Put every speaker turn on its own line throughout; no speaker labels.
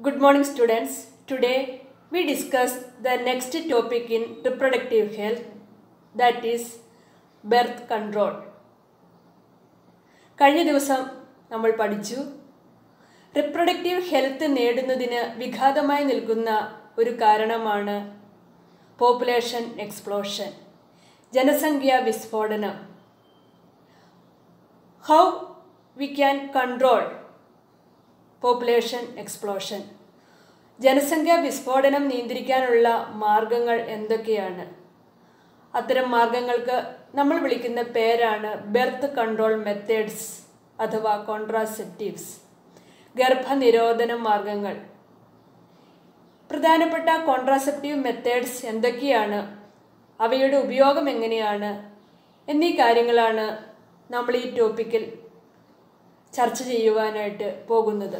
Good morning, students. Today we discuss the next topic in reproductive health that is birth control. കഴിഞ്ഞ ദിവസം നമ്മൾ പഠിച്ചു reproductive health നേടുന്നതിന് വിഘാതമായി നിൽക്കുന്ന ഒരു കാരണമാണ് പോപ്പുലേഷൻ എക്സ്പ്ലോഷൻ ജനസംഖ്യാ വിസ്ഫോടനം how we can control population explosion ജനസംഖ്യാ വിസ്ഫോടനം നിയന്ത്രിക്കാനുള്ള മാർഗങ്ങൾ എന്തൊക്കെയാണ് അത്തരം മാർഗങ്ങൾക്ക് നമ്മൾ വിളിക്കുന്ന പേരാണ് ബെർത്ത് കൺട്രോൾ മെത്തേഡ്സ് അഥവാ കോൺട്രാസെപ്റ്റീവ്സ് ഗർഭനിരോധന മാർഗങ്ങൾ പ്രധാനപ്പെട്ട കോൺട്രാസെപ്റ്റീവ് മെത്തേഡ്സ് എന്തൊക്കെയാണ് അവയുടെ ഉപയോഗം എങ്ങനെയാണ് എന്നീ കാര്യങ്ങളാണ് നമ്മൾ ഈ ടോപ്പിക്കിൽ ചർച്ച ചെയ്യുവാനായിട്ട് പോകുന്നത്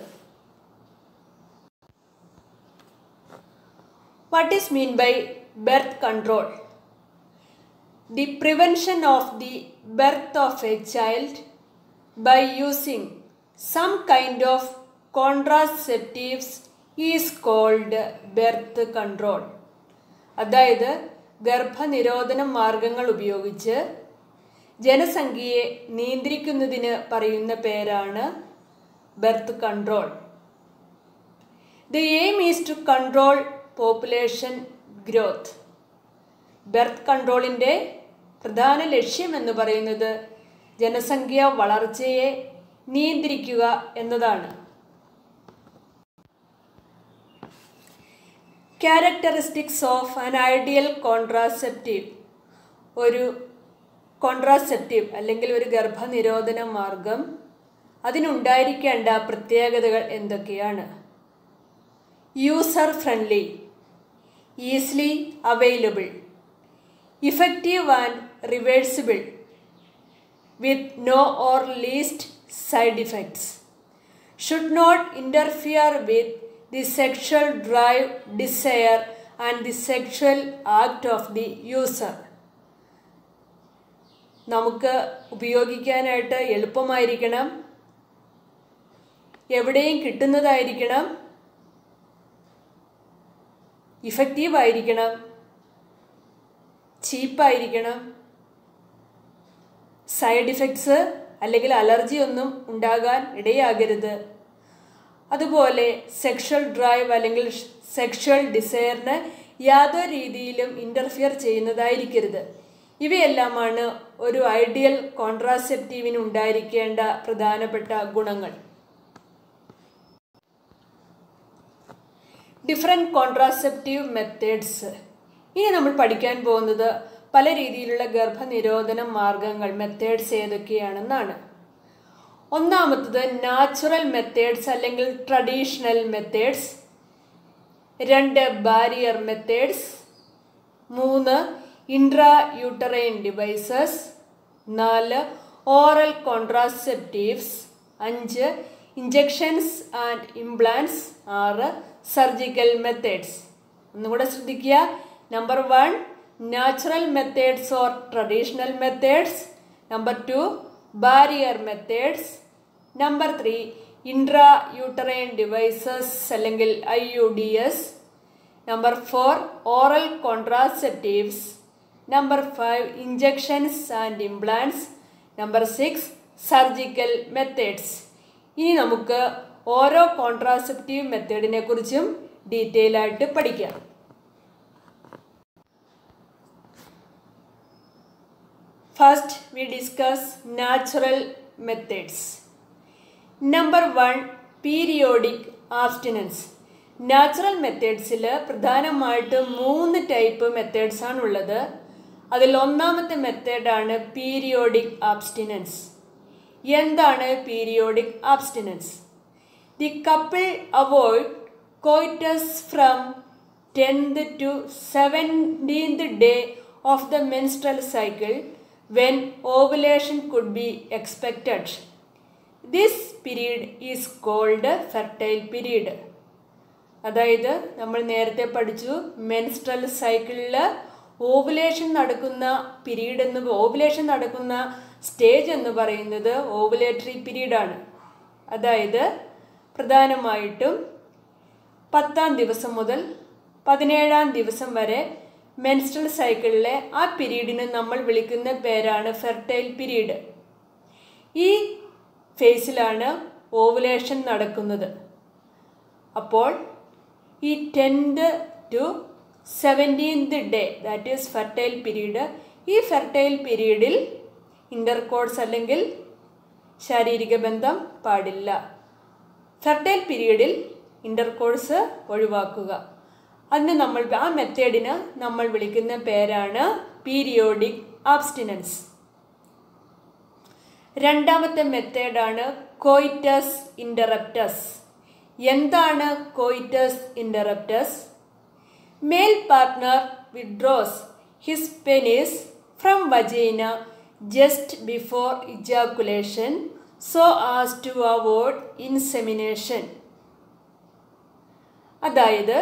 what is mean by birth control the prevention of the birth of a child by using some kind of contraceptives is called birth control അതായത് ഗർഭനിരോധന മാർഗങ്ങൾ ഉപയോഗിച്ച് ജനസംഖ്യയെ നിയന്ത്രിക്കുന്നതിന് പറയുന്ന പേരാണ് birth control the aim is to control population growth birth കൺട്രോളിൻ്റെ പ്രധാന ലക്ഷ്യം എന്ന് പറയുന്നത് ജനസംഖ്യ വളർച്ചയെ നിയന്ത്രിക്കുക എന്നതാണ് characteristics of an ideal contraceptive ഒരു കോൺട്രാസെപ്റ്റീവ് അല്ലെങ്കിൽ ഒരു ഗർഭനിരോധന മാർഗം അതിനുണ്ടായിരിക്കേണ്ട പ്രത്യേകതകൾ എന്തൊക്കെയാണ് user friendly easily available effective and reversible with no or least side effects should not interfere with the sexual drive desire and the sexual act of the user നമുക്ക് ഉപയോഗിക്കാനായിട്ട് എളുപ്പമായിരിക്കണം എവിടെയും കിട്ടുന്നതായിരിക്കണം ഇഫക്റ്റീവ് ആയിരിക്കണം ചീപ്പായിരിക്കണം സൈഡ് ഇഫക്ട്സ് അല്ലെങ്കിൽ allergy ഒന്നും ഉണ്ടാകാൻ ഇടയാകരുത് അതുപോലെ സെക്ഷൽ ഡ്രൈവ് അല്ലെങ്കിൽ സെക്ഷൽ ഡിസയറിന് യാതൊരു രീതിയിലും ഇൻ്റർഫിയർ ചെയ്യുന്നതായിരിക്കരുത് ഇവയെല്ലാമാണ് ഒരു ഐഡിയൽ കോൺട്രാസെപ്റ്റീവിന് ഉണ്ടായിരിക്കേണ്ട പ്രധാനപ്പെട്ട ഗുണങ്ങൾ ഡിഫറെൻറ്റ് കോൺട്രാസെപ്റ്റീവ് മെത്തേഡ്സ് ഇനി നമ്മൾ പഠിക്കാൻ പോകുന്നത് പല രീതിയിലുള്ള ഗർഭനിരോധന മാർഗങ്ങൾ മെത്തേഡ്സ് ഏതൊക്കെയാണെന്നാണ് ഒന്നാമത്തത് നാച്ചുറൽ മെത്തേഡ്സ് അല്ലെങ്കിൽ ട്രഡീഷണൽ മെത്തേഡ്സ് രണ്ട് ബാരിയർ മെത്തേഡ്സ് മൂന്ന് ഇൻട്രാ യൂട്ടറൈൻ ഡിവൈസസ് നാല് ഓറൽ കോൺട്രാസെപ്റ്റീവ്സ് അഞ്ച് ഇഞ്ചക്ഷൻസ് ആൻഡ് ഇംപ്ലാൻസ് ആറ് സർജിക്കൽ മെത്തേഡ്സ് ഒന്നുകൂടെ ശ്രദ്ധിക്കുക number one natural methods or traditional methods number two barrier methods number three intra uterine devices അല്ലെങ്കിൽ I U D S number four oral contraceptives number five injections and implants number six surgical methods ഇനി നമുക്ക് ഓരോ contraceptive മെത്തേഡിനെ കുറിച്ചും detail ആയിട്ട് പഠിക്കാം first we discuss natural methods number one periodic abstinence natural മെത്തേഡ്സിൽ പ്രധാനമായിട്ടും മൂന്ന് ടൈപ്പ് മെത്തേഡ്സ് ആണ് ഉള്ളത് അതിൽ ഒന്നാമത്തെ മെത്തേഡാണ് പീരിയോഡിക് ആബ്സ്റ്റിനൻസ് എന്താണ് periodic abstinence the couple avoid coitus from tenth to seventeenth day of the menstrual cycle when ovulation could be expected this period is called fertile period അതായത് നമ്മൾ നേരത്തെ പഠിച്ചു മെൻസ്ട്രൽ സൈക്കിളിൽ ഓവുലേഷൻ നടക്കുന്ന പീരീഡ് എന്ന് ovulation നടക്കുന്ന stage എന്ന് പറയുന്നത് ഓവുലേറ്ററി പീരീഡാണ് അതായത് പ്രധാനമായിട്ടും പത്താം ദിവസം മുതൽ പതിനേഴാം ദിവസം വരെ മെൻസ്ട്രൽ സൈക്കിളിലെ ആ പീരീഡിന് നമ്മൾ വിളിക്കുന്ന പേരാണ് ഫെർട്ടൈൽ പീരീഡ് ഈ ഫേസിലാണ് ഓവുലേഷൻ നടക്കുന്നത് അപ്പോൾ ഈ tenth to seventeenth day that is fertile period ഈ ഫെർട്ടൈൽ പീരീഡിൽ ഇൻ്റർകോഴ്സ് അല്ലെങ്കിൽ ശാരീരിക ബന്ധം പാടില്ല ഫെർട്ടൈൽ പീരീഡിൽ ഇൻ്റർകോഴ്സ് ഒഴിവാക്കുക അതിന് നമ്മൾ ആ മെത്തേഡിന് നമ്മൾ വിളിക്കുന്ന പേരാണ് പീരിയോഡിക് ആബ്സ്റ്റിനൻസ് രണ്ടാമത്തെ മെത്തേഡാണ് കോയിറ്റസ് ഇൻ്ററപ്റ്റസ് എന്താണ് coitus interruptus male partner withdraws his penis from vagina just before ejaculation so as to avoid insemination അതായത്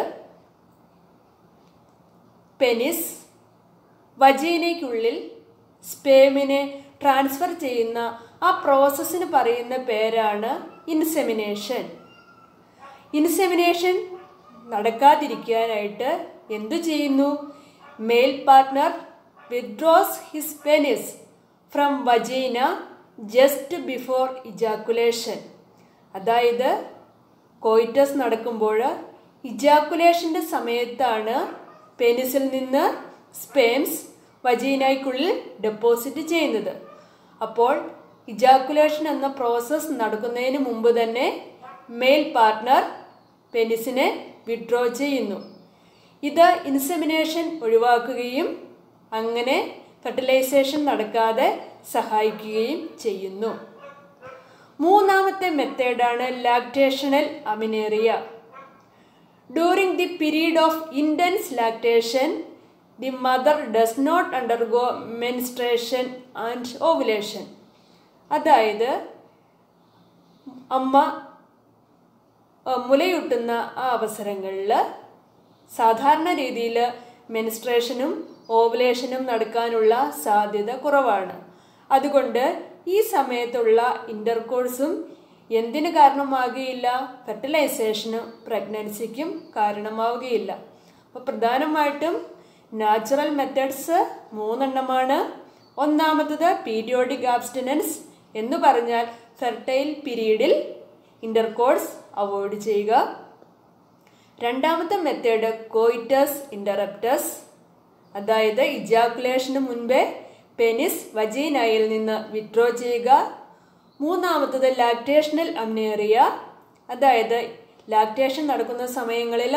പെനിസ് വജീനയ്ക്കുള്ളിൽ സ്പേമിനെ ട്രാൻസ്ഫർ ചെയ്യുന്ന ആ പ്രോസസ്സിന് പറയുന്ന പേരാണ് ഇൻസെമിനേഷൻ ഇൻസെമിനേഷൻ നടക്കാതിരിക്കാനായിട്ട് എന്തു ചെയ്യുന്നു male partner withdraws his penis from vagina just before ejaculation അതായത് കോയിറ്റസ് നടക്കുമ്പോൾ ഇജാക്കുലേഷൻ്റെ സമയത്താണ് പെനിസിൽ നിന്ന് സ്പേംസ് വജീനയ്ക്കുള്ളിൽ ഡെപ്പോസിറ്റ് ചെയ്യുന്നത് അപ്പോൾ ഇജാക്കുലേഷൻ എന്ന പ്രോസസ്സ് നടക്കുന്നതിന് മുമ്പ് തന്നെ മെയിൽ പാർട്ട്ണർ പെനിസിനെ വിഡ്രോ ചെയ്യുന്നു ഇത് ഇൻസെമിനേഷൻ ഒഴിവാക്കുകയും അങ്ങനെ ഫെർട്ടിലൈസേഷൻ നടക്കാതെ സഹായിക്കുകയും ചെയ്യുന്നു മൂന്നാമത്തെ മെത്തേഡാണ് lactational amenorrhea during the period of intense lactation the mother does not undergo menstruation and ovulation അതായത് അമ്മ മുലയൂട്ടുന്ന ആ അവസരങ്ങളിൽ സാധാരണ രീതിയിൽ മെൻസ്ട്രേഷനും ഓവുലേഷനും നടക്കാനുള്ള സാധ്യത കുറവാണ് അതുകൊണ്ട് ഈ സമയത്തുള്ള ഇൻ്റർകോഴ്സും എന്തിന് കാരണമാകുകയില്ല ഫെർട്ടിലൈസേഷനും പ്രഗ്നൻസിക്കും കാരണമാവുകയില്ല അപ്പോൾ പ്രധാനമായിട്ടും നാച്ചുറൽ മെത്തേഡ്സ് മൂന്നെണ്ണമാണ് ഒന്നാമത്തത് പീരിയോഡിക് ആബ്സ്റ്റിനൻസ് എന്ന് പറഞ്ഞാൽ ഫെർട്ടൈൽ പീരീഡിൽ ഇൻ്റർകോഴ്സ് അവോയ്ഡ് ചെയ്യുക രണ്ടാമത്തെ മെത്തേഡ് കോയിറ്റസ് ഇൻ്ററപ്റ്റസ് അതായത് ഇജാക്കുലേഷന് മുൻപേ പെനിസ് വജീനയിൽ നിന്ന് വിഡ്രോ ചെയ്യുക മൂന്നാമത്തത് ലാക്ടേഷണൽ അമ്നേറിയ അതായത് ലാക്ടേഷൻ നടക്കുന്ന സമയങ്ങളിൽ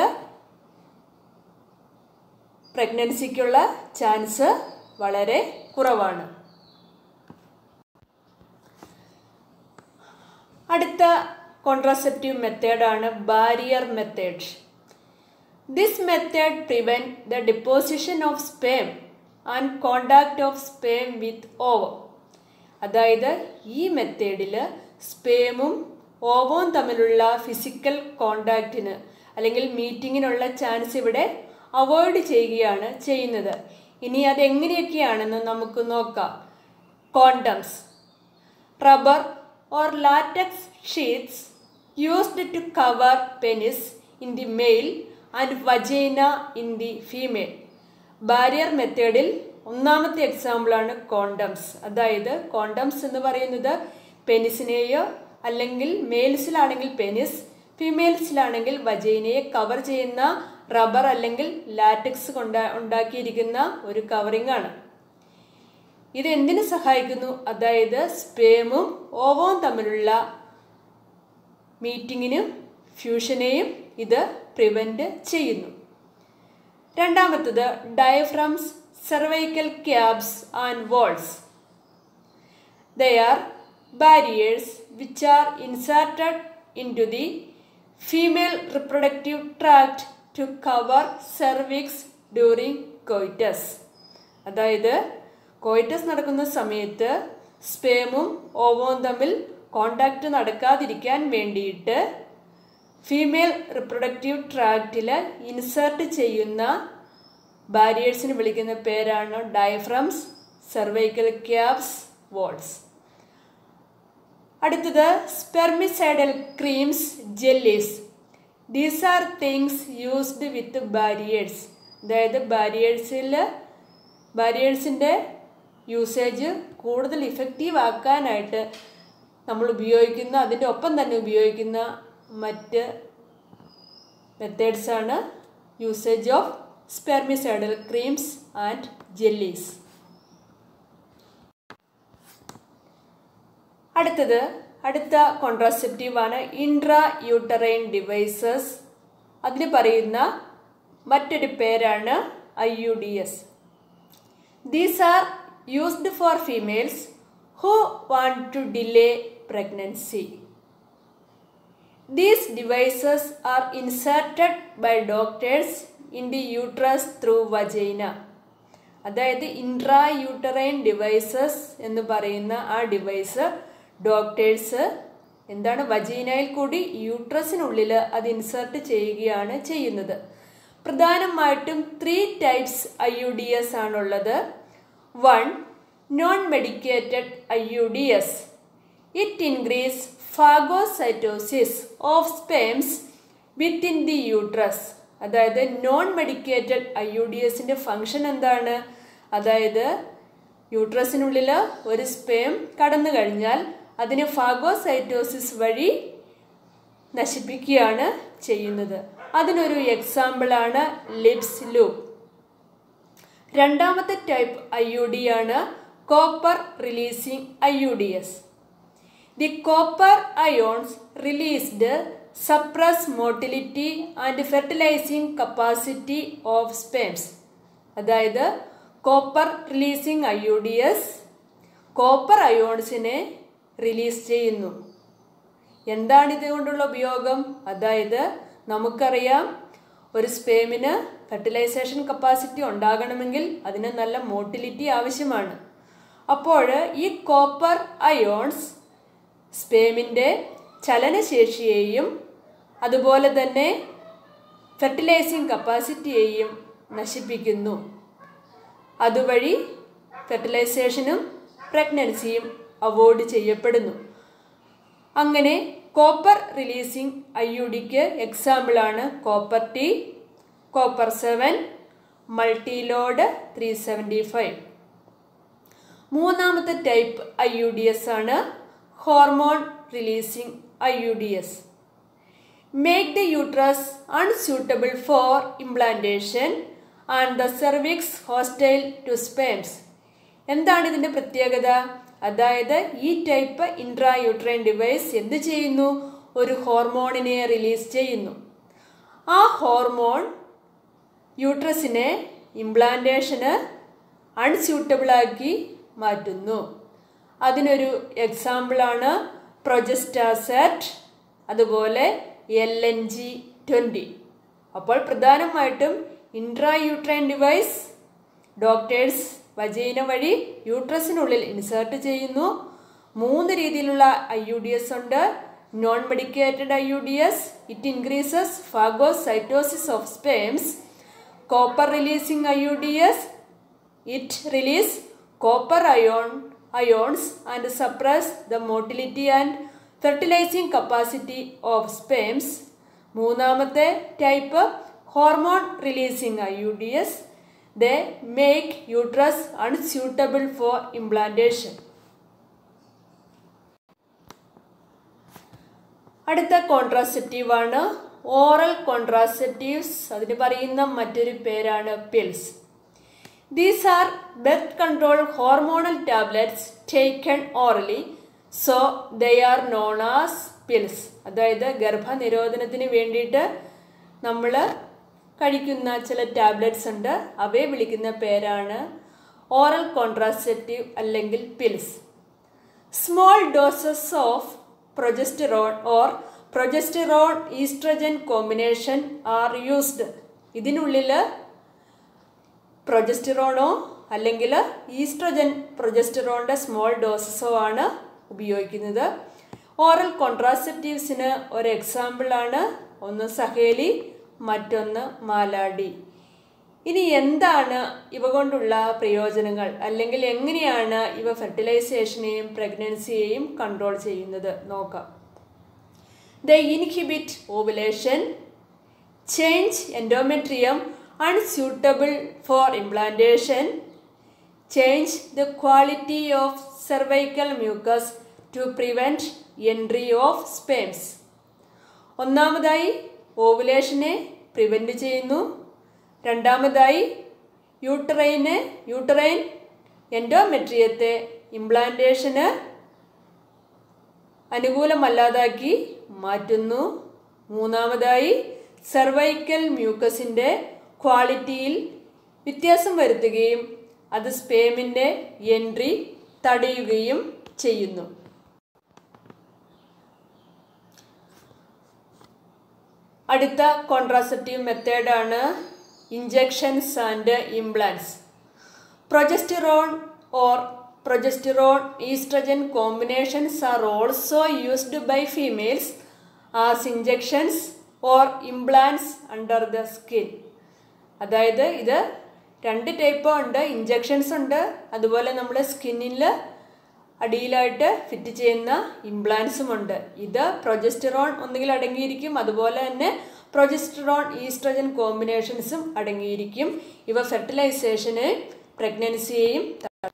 പ്രഗ്നൻസിക്കുള്ള ചാൻസ് വളരെ കുറവാണ് അടുത്ത കോൺട്രാസെപ്റ്റീവ് മെത്തേഡാണ് barrier method this method prevent the deposition of sperm and contact of sperm with ovum അതായത് ഈ മെത്തേഡിൽ സ്പേമും ഓവവും തമ്മിലുള്ള ഫിസിക്കൽ കോണ്ടാക്റ്റിന് അല്ലെങ്കിൽ മീറ്റിങ്ങിനുള്ള ചാൻസ് ഇവിടെ അവോയ്ഡ് ചെയ്യുകയാണ് ചെയ്യുന്നത് ഇനി അതെങ്ങനെയൊക്കെയാണെന്ന് നമുക്ക് നോക്കാം condoms rubber or latex sheets used to cover penis in the male and vagina in the female barrier മെത്തേഡിൽ ഒന്നാമത്തെ എക്സാമ്പിളാണ് കോണ്ടംസ് അതായത് കോണ്ടംസ് എന്ന് പറയുന്നത് പെനിസിനെയോ അല്ലെങ്കിൽ മെയിൽസിലാണെങ്കിൽ പെനിസ് ഫീമെയിൽസിലാണെങ്കിൽ വജൈനയെ കവർ ചെയ്യുന്ന റബ്ബർ അല്ലെങ്കിൽ ലാറ്റക്സ് കൊണ്ട് ഉണ്ടാക്കിയിരിക്കുന്ന ഒരു കവറിംഗ് ആണ് ഇത് എന്തിനു സഹായിക്കുന്നു അതായത് സ്പേമും ഓവവും തമ്മിലുള്ള മീറ്റിങ്ങിനും ഫ്യൂഷനെയും ഇത് പ്രിവെൻറ്റ് ചെയ്യുന്നു രണ്ടാമത്തത് diaphragms cervical caps and walls. They are barriers which are inserted into the female reproductive tract to cover cervix during coitus. അതായത് കോയിറ്റസ് നടക്കുന്ന സമയത്ത് സ്പേമും ഓവവും തമ്മിൽ കോണ്ടാക്റ്റ് നടക്കാതിരിക്കാൻ വേണ്ടിയിട്ട് ഫീമെയിൽ റിപ്രൊഡക്റ്റീവ് ട്രാക്റ്റിൽ ഇൻസേർട്ട് ചെയ്യുന്ന ബാരിയേഴ്സിന് വിളിക്കുന്ന പേരാണ് ഡയഫ്രംസ് സെർവൈക്കൽ ക്യാപ്സ് വോൾസ് അടുത്തത് spermicidal creams jellies these are things used with barriers അതായത് ബാരിയേഴ്സിൽ ബാരിയേഴ്സിൻ്റെ യൂസേജ് കൂടുതൽ ഇഫക്റ്റീവ് ആക്കാനായിട്ട് നമ്മൾ ഉപയോഗിക്കുന്ന അതിൻ്റെ ഒപ്പം തന്നെ ഉപയോഗിക്കുന്ന മറ്റ് മെത്തേഡ്സാണ് usage of spermicidal creams and jellies അടുത്തത് അടുത്ത കോൺട്രാസെപ്റ്റീവാണ് ഇൻട്രാ യൂട്ടറൈൻ ഡിവൈസസ് അതിന് പറയുന്ന മറ്റൊരു പേരാണ് I U D S these are used for females who want to delay pregnancy these devices are inserted by doctors in the uterus through vagina അതായത് intra uterine devices എന്ന് പറയുന്ന ആ device doctors എന്താണ് വജീനയിൽ കൂടി യൂട്രസിനുള്ളിൽ അത് ഇൻസർട്ട് ചെയ്യുകയാണ് ചെയ്യുന്നത് പ്രധാനമായിട്ടും three types I U D S ആണുള്ളത് one non medicated I U D S it increase phagocytosis of sperms within the uterus അതായത് non medicated I U D എസിൻ്റെ ഫങ്ഷൻ എന്താണ് അതായത് യൂട്രസിനുള്ളിൽ ഒരു സ്പേം കടന്നു കഴിഞ്ഞാൽ അതിനെ ഫാഗോസൈറ്റോസിസ് വഴി നശിപ്പിക്കുകയാണ് ചെയ്യുന്നത് അതിനൊരു എക്സാമ്പിളാണ് ലിപ്സ് ലൂപ്പ് രണ്ടാമത്തെ ടൈപ്പ് ഐ യു ഡി ആണ് copper releasing I U D S the copper ions released suppress motility and fertilising capacity of sperms അതായത് copper releasing I U D S copper അയോൺസിനെ release ചെയ്യുന്നു എന്താണ് ഇതുകൊണ്ടുള്ള ഉപയോഗം അതായത് നമുക്കറിയാം ഒരു സ്പേമിന് ഫെർട്ടിലൈസേഷൻ കപ്പാസിറ്റി ഉണ്ടാകണമെങ്കിൽ അതിന് നല്ല മോട്ടിലിറ്റി ആവശ്യമാണ് അപ്പോൾ ഈ കോപ്പർ അയോൺസ് സ്പേമിൻ്റെ ചലനശേഷിയെയും അതുപോലെ തന്നെ ഫെർട്ടിലൈസിങ് കപ്പാസിറ്റിയെയും നശിപ്പിക്കുന്നു അതുവഴി ഫെർട്ടിലൈസേഷനും പ്രഗ്നൻസിയും അവോയ്ഡ് ചെയ്യപ്പെടുന്നു അങ്ങനെ കോപ്പർ റിലീസിംഗ് ഐ യു ഡിക്ക് എക്സാമ്പിളാണ് copper T copper seven multiload three seventy five മൂന്നാമത്തെ type I U D S ആണ് hormone releasing I U D S make the uterus unsuitable for implantation and the cervix hostile to sperms എന്താണ് ഇതിൻ്റെ പ്രത്യേകത അതായത് ഈ type intra uterine device എന്ത് ചെയ്യുന്നു ഒരു ഹോർമോണിനെ റിലീസ് ചെയ്യുന്നു ആ ഹോർമോൺ യൂട്രസിനെ ഇംപ്ലാന്റേഷന് അൺസ്യൂട്ടബിളാക്കി മാറ്റുന്നു അതിനൊരു എക്സാമ്പിളാണ് പ്രൊജസ്റ്റാസെറ്റ് അതുപോലെ എൽ എൻ ജി ട്വൻറ്റി അപ്പോൾ പ്രധാനമായിട്ടും intra uterine device doctors vagina വഴി യൂട്രസിനുള്ളിൽ ഇൻസേർട്ട് ചെയ്യുന്നു മൂന്ന് രീതിയിലുള്ള ഐ യു ഡി എസ് ഉണ്ട് non medicated I U D S it increases phagocytosis of sperms copper releasing I U D S it release copper ion ions and suppress the motility and fertilising capacity of sperms മൂന്നാമത്തെ type hormone releasing I U D S they make uterus unsuitable for implantation. അടുത്ത contraceptive ആണ് oral contraceptives അതിന് പറയുന്ന മറ്റൊരു പേരാണ് pills these are birth control hormonal tablets taken orally so they are known as pills അതായത് ഗർഭനിരോധനത്തിന് വേണ്ടിയിട്ട് നമ്മൾ കഴിക്കുന്ന ചില ടാബ്ലറ്റ്സ് ഉണ്ട് അവയെ വിളിക്കുന്ന പേരാണ് ഓറൽ കോൺട്രാസെപ്റ്റീവ് അല്ലെങ്കിൽ pills small doses of progesterone or progesterone oestrogen combination are used ഇതിനുള്ളിൽ പ്രൊജസ്റ്ററോണോ അല്ലെങ്കിൽ ഈസ്ട്രജൻ പ്രൊജസ്റ്ററോണിൻ്റെ സ്മോൾ ഡോസസോ ആണ് ഉപയോഗിക്കുന്നത് ഓറൽ കോൺട്രാസെപ്റ്റീവ്സിന് ഒരു എക്സാമ്പിളാണ് ഒന്ന് സഹേലി മറ്റൊന്ന് മാലാടി ഇനി എന്താണ് ഇവ കൊണ്ടുള്ള പ്രയോജനങ്ങൾ അല്ലെങ്കിൽ എങ്ങനെയാണ് ഇവ ഫെർട്ടിലൈസേഷനെയും പ്രഗ്നൻസിയെയും കൺട്രോൾ ചെയ്യുന്നത് നോക്കാം the inhibit ovulation change endometrium unsuitable for implantation change the quality of cervical mucus to prevent entry of sperms ഒന്നാമതായി ഓവുലേഷനെ പ്രിവെൻറ്റ് ചെയ്യുന്നു രണ്ടാമതായി യൂട്ടറൈന് യൂട്ടറൈൻ എൻഡോമെട്രിയത്തെ ഇംപ്ലാന്റേഷന് അനുകൂലമല്ലാതാക്കി മാറ്റുന്നു മൂന്നാമതായി സെർവൈക്കൽ മ്യൂക്കസിൻ്റെ ക്വാളിറ്റിയിൽ വ്യത്യാസം വരുത്തുകയും അത് സ്പേമിൻ്റെ എൻട്രി തടയുകയും ചെയ്യുന്നു അടുത്ത കോൺട്രാസെപ്റ്റീവ് മെത്തേഡാണ് injections and implants progesterone or progesterone oestrogen combinations are also used by females as injections or implants under the skin അതായത് ഇത് രണ്ട് ടൈപ്പ് ഉണ്ട് ഇഞ്ചെക്ഷൻസ് ഉണ്ട് അതുപോലെ നമ്മൾ സ്കിന്നിൽ അടിയിലായിട്ട് ഫിറ്റ് ചെയ്യുന്ന ഇംപ്ലാൻസും ഉണ്ട് ഇത് പ്രൊജസ്റ്റിറോൺ ഒന്നുകിൽ അടങ്ങിയിരിക്കും അതുപോലെ തന്നെ പ്രൊജസ്റ്റിറോൺ ഈസ്ട്രജൻ കോമ്പിനേഷൻസും അടങ്ങിയിരിക്കും ഇവ ഫെർട്ടിലൈസേഷന് പ്രഗ്നൻസിയെയും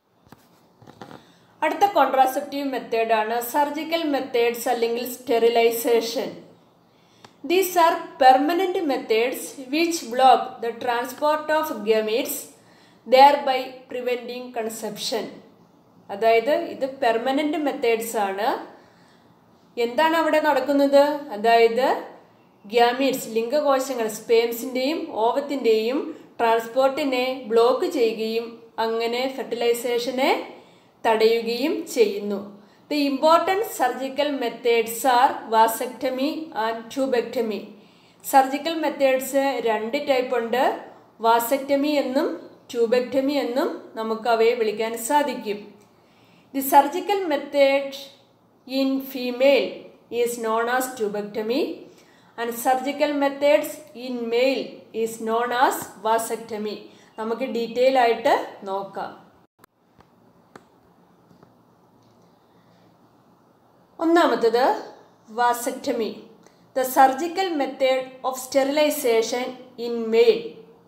അടുത്ത കോൺട്രാസെപ്റ്റീവ് മെത്തേഡാണ് സർജിക്കൽ മെത്തേഡ്സ് അല്ലെങ്കിൽ sterilisation these are permanent methods which block the transport of gametes thereby preventing conception അതായത് ഇത് പെർമനന്റ് മെത്തേഡ്സ് ആണ് എന്താണ് അവിടെ നടക്കുന്നത് അതായത് ഗ്യാമീറ്റ്സ് ലിംഗകോശങ്ങൾ സ്പേംസിൻ്റെയും ഓവത്തിൻ്റെയും ട്രാൻസ്പോർട്ടിനെ ബ്ലോക്ക് ചെയ്യുകയും അങ്ങനെ ഫെർട്ടിലൈസേഷനെ തടയുകയും ചെയ്യുന്നു the important surgical methods are vasectomy and tubectomy surgical methods രണ്ട് ടൈപ്പ് ഉണ്ട് വാസക്ടമി എന്നും ട്യൂബെക്ടമി എന്നും നമുക്ക് അവയെ വിളിക്കാൻ സാധിക്കും the surgical method in female is known as tubectomy and surgical methods in male is known as vasectomy നമുക്ക് detail ആയിട്ട് നോക്കാം ഒന്നാമത്തത് vasectomy the surgical method of sterilisation in male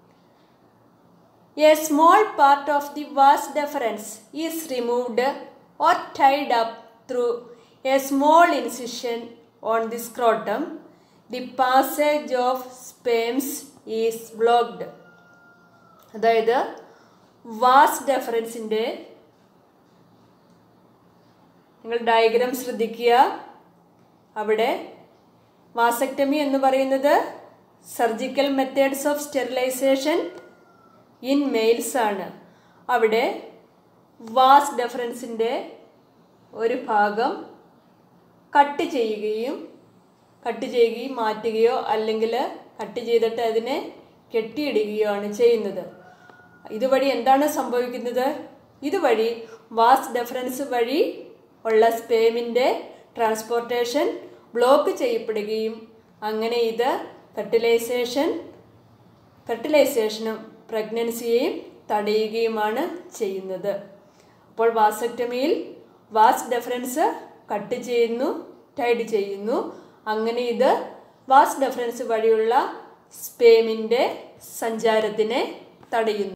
a small part of the vas deferens is removed or tied up through a small incision on the scrotum the passage of sperms is blocked അതായത് vas ഡെഫറൻസിൻ്റെ നിങ്ങൾ diagram ശ്രദ്ധിക്കുക അവിടെ vasectomy എന്ന് പറയുന്നത് surgical methods of sterilisation in males ആണ് അവിടെ was ഡെഫറൻസിൻ്റെ ഒരു ഭാഗം കട്ട് ചെയ്യുകയും കട്ട് ചെയ്യുകയും മാറ്റുകയോ അല്ലെങ്കിൽ കട്ട് ചെയ്തിട്ട് അതിനെ കെട്ടിയിടുകയോ ആണ് ചെയ്യുന്നത് ഇതുവഴി എന്താണ് സംഭവിക്കുന്നത് ഇതുവഴി വാസ് ഡെഫറൻസ് വഴി ഉള്ള സ്പേമിൻ്റെ ട്രാൻസ്പോർട്ടേഷൻ ബ്ലോക്ക് ചെയ്യപ്പെടുകയും അങ്ങനെ ഇത് ഫെർട്ടിലൈസേഷൻ ഫെർട്ടിലൈസേഷനും പ്രഗ്നൻസിയെയും തടയുകയുമാണ് ചെയ്യുന്നത് അപ്പോൾ വാസക്ടമിയിൽ വാസ് ഡെഫറൻസ് കട്ട് ചെയ്യുന്നു ടൈഡ് ചെയ്യുന്നു അങ്ങനെ ഇത് വാസ് ഡെഫറൻസ് വഴിയുള്ള സ്പേമിൻ്റെ സഞ്ചാരത്തിനെ തടയുന്നു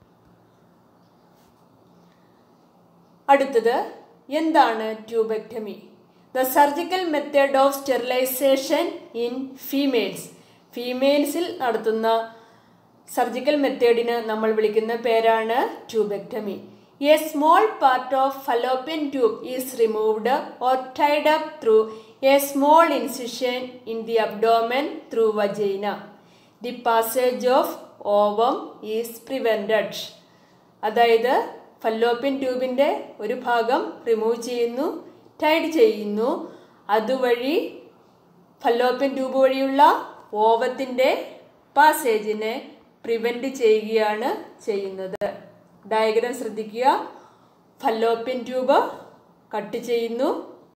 അടുത്തത് എന്താണ് tubectomy the surgical method of sterilisation in females ഫീമെയിൽസിൽ നടത്തുന്ന സർജിക്കൽ മെത്തേഡിന് നമ്മൾ വിളിക്കുന്ന പേരാണ് tubectomy a small part of fallopian tube is removed or tied up through a small incision in the abdomen through vagina the passage of ovum is prevented അതായത് fallopian ട്യൂബിൻ്റെ ഒരു ഭാഗം remove ചെയ്യുന്നു ടൈഡ് ചെയ്യുന്നു അതുവഴി ഫല്ലോപ്പിൻ ട്യൂബ് വഴിയുള്ള ഓവത്തിൻ്റെ പാസേജിനെ prevent ചെയ്യുകയാണ് ചെയ്യുന്നത് diagram ശ്രദ്ധിക്കുക ഫല്ലോപ്പിൻ ട്യൂബ് കട്ട് ചെയ്യുന്നു